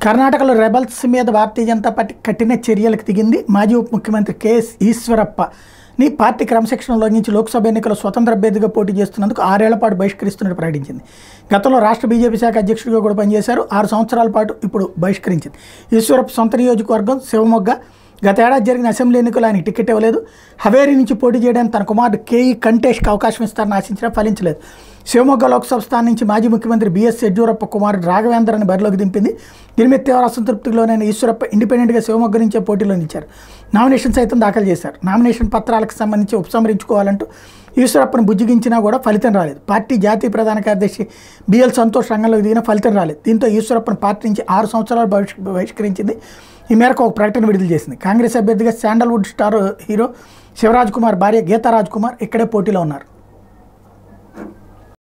కర్ణాటకలో రెబల్స్ మీద భారతీయ జనతా పార్టీ కఠిన చర్యలకు దిగింది మాజీ ఉప ముఖ్యమంత్రి కెఎస్ ఈశ్వరప్ప ని పార్టీ క్రమశిక్షణ ఉల్లంఘించి లోక్సభ ఎన్నికల్లో స్వతంత్ర అభ్యర్థిగా పోటీ చేస్తున్నందుకు ఆరేళ్ల పాటు బహిష్కరిస్తున్నట్టు ప్రకటించింది గతంలో రాష్ట్ర బీజేపీ శాఖ అధ్యక్షుడిగా కూడా పనిచేశారు ఆరు సంవత్సరాల పాటు ఇప్పుడు బహిష్కరించింది ఈశ్వరప్ప సొంత నియోజకవర్గం శివమొగ్గ గత ఏడాది జరిగిన అసెంబ్లీ ఎన్నికలు ఆయన టికెట్ ఇవ్వలేదు హవేరీ నుంచి పోటీ చేయడానికి తన కుమారుడు కేఈ కంటేష్కి అవకాశం ఇస్తారని ఆశించినా ఫలించలేదు శివమొగ్గ లోక్సభ స్థానం నుంచి మాజీ ముఖ్యమంత్రి బీఎస్ యడ్యూరప్ప కుమారుడు రాఘవేంద్రని బరిలోకి దింపింది దీని మీద తీవ్ర అసంతృప్తిలోనైన ఈశ్వరప్ప ఇండిపెండెంట్గా శివమొగ్గ నుంచే పోటీలో నిలిచారు నామినేషన్ సైతం దాఖలు చేశారు నామినేషన్ పత్రాలకు సంబంధించి ఉపసంహరించుకోవాలంటూ ఈశ్వరప్పను బుజ్జిగించినా కూడా ఫలితం రాలేదు పార్టీ జాతీయ ప్రధాన కార్యదర్శి బిఎల్ సంతోష్ రంగంలోకి దిగిన ఫలితం రాలేదు దీంతో ఈశ్వరప్పను పార్టీ నుంచి ఆరు సంవత్సరాలు బహిష్ బహిష్కరించింది ఈ మేరకు ఒక ప్రకటన విడుదల చేసింది కాంగ్రెస్ అభ్యర్థిగా sandalwood star hero Shivaraj Kumar భార్య గీతారాజ్ కుమార్ ఇక్కడే పోటీలో ఉన్నారు